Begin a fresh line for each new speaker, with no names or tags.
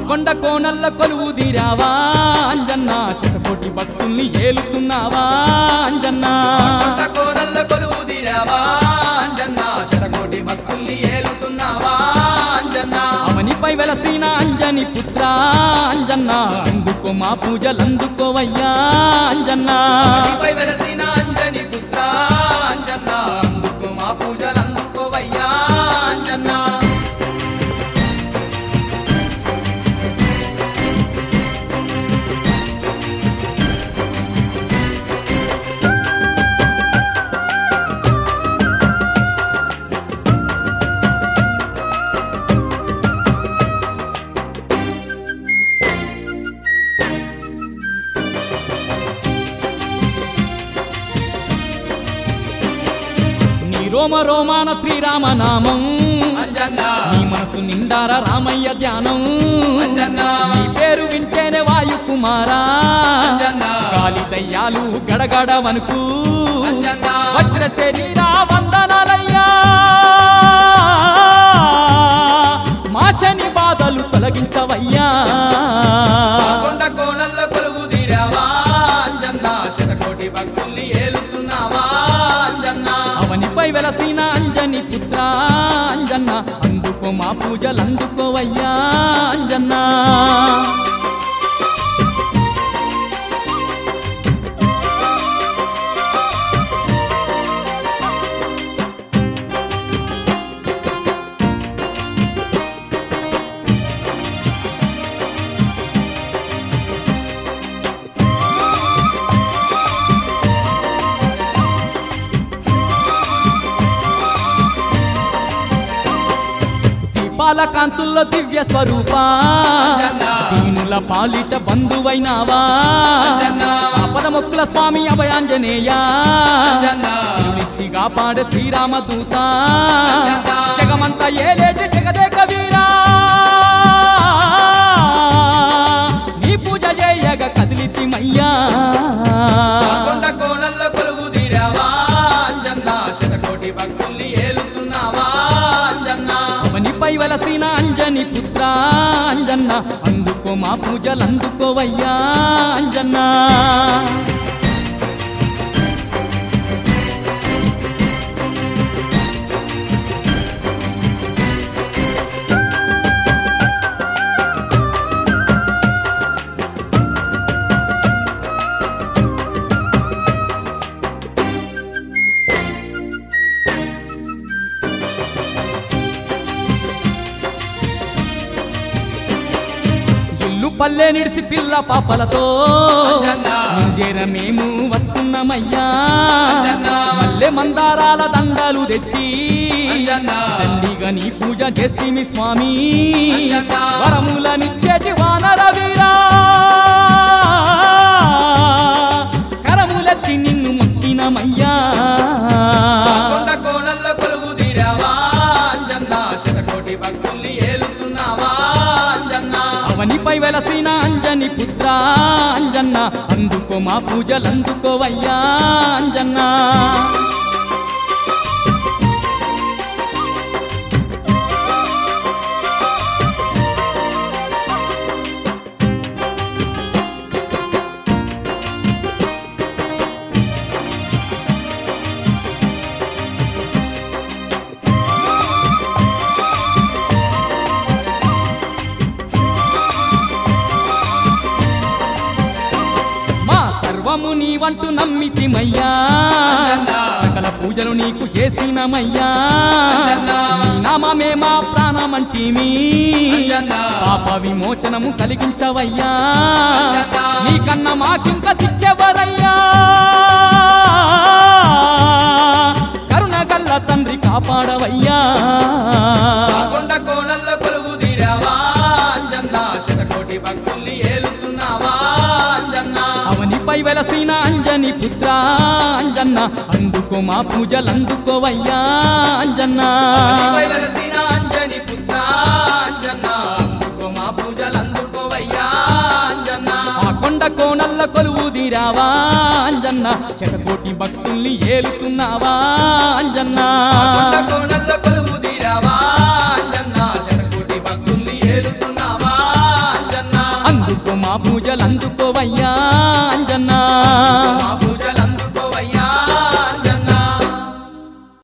కొండ కోనల్ల కొలువు తీరావా అంజన్న చిటకోటి భక్తుల్ని ఏలుతున్నావా అంజన్న
కొండ కోరల్ల కొలువు తీరావా అంజన్న శతకోటి భక్తుల్ని ఏలుతున్నావా అంజన్న
అవనిపై వెలసిన అంజని పుత్ర అంజన్న అందుకో మా పూజలందుకోవయ్యా అంజన్న
నీపై వెలసిన అంజని పుత్ర అంజన్న అందుకో మా పూజలు అందుకోవయ్యా అంజన్న
నీ రోమ రోమాన శ్రీరామనామం
అంజన్న
నీ మనసు నిండార రామయ్య ధ్యానం
అంజన్న
నీ పేరు వింటేనే వాయుకుమారా
అంజన్న
గాలి దయ్యాలు గడగడ వనుకు
అంజన్న
వజ్ర శరీరా వందనాలయ్యా మా శని బాధలు తొలగించవయ్యా
కొండ కోనల్ల కొలువు తీరావా అంజన్న శతకోటి భక్తుల్ని ఏలుతున్నావా అంజన్న
అవనిపై వెలసిన అంజని పుత్ర అంజన్న అందుకో మా పూజలు అందుకోవయ్యా అంజన్నా దీపాల కాంతుల్లో దివ్య స్వరూప దీనుల పాలిట బంధువైనావా
అంజన్న
ఆపద మొక్కుల స్వామి అభయాంజనేయ
అంజన్న
సిరులిచ్చి కాపాడే శ్రీరామ దూత
అంజన్న.
జగమంతా ఏలేటి జగదేక వీరా నీ పూజ చేయగ కదిలితిమయ్యా
కొండ కోనల్ల కొలువు తీరావా అంజన్న శతకోటి భక్తుల్ని ఏలుతున్నావా అంజన్న
అవనిపై వలసిన అంజని పుత్ర అంజన్న అందుకో మా పూజలు అందుకోవయ్యా అంజన్నా ఇల్లు పల్లె నిడిసి పిల్ల పాపలతో
అంజన్న.
ముంజేర మేము వస్తున్నామయ్యా
అంజన్న.
మల్లె మందారాల దండాలు తెచ్చి
అంజన్న.
దండిగా నీ పూజ చేస్తేమి స్వామి
అంజన్న.
వరములనిచ్చేటి వానర వీరా కరములెత్తి నిన్ను మొక్కినమయ్యా
కొండ కోనల్ల కొలువు తీరావా అంజన్న శతకోటి భక్తుల్ని ఏలుతున్నావా అంజన్న
అవనిపై వెలసిన అంజని పుత్ర అంజన్న అందుకో మా పూజలు అందుకోవయ్యా అంజన్నా మా సర్వము నీవంటూ నమ్మితిమయ్యా
అంజన్న.
సకల పూజలు నీకు చేసినమయ్యా
అంజన్న.
నీ నామమే మా ప్రాణమంటిమి
అంజన్న.
పాప విమోచనము కలిగించవయ్యా
అంజన్న.
నీకన్న మాకింక దిక్కెవరయ్యా కరుణ గల్ల తండ్రి కాపాడవయ్యా
కొండ కోనల్ల కొలువు తీరావా అంజన్న శతకోటి భక్తుల్ని ఏలుతున్నావా అంజన్న
అవనిపై వెలసిన అంజని పుత్ర అంజన్న అందుకో మా పూజలు అందుకోవయ్యా అంజన్నా
నీపై వెలసిన అంజని పుత్ర అంజన్న అందుకో మా పూజలు అందుకోవయ్యా అంజన్న
ఆ కొండ కోనల్ల కొలువు తీరావా అంజన్న శతకోటి భక్తుల్ని ఏలుతున్నావా అంజన్నా
కొండ కోనల్ల కొలువు తీరావా అంజన్న శతకోటి భక్తుల్ని ఏలుతున్నావా అంజన్న
అందుకోవయ్యా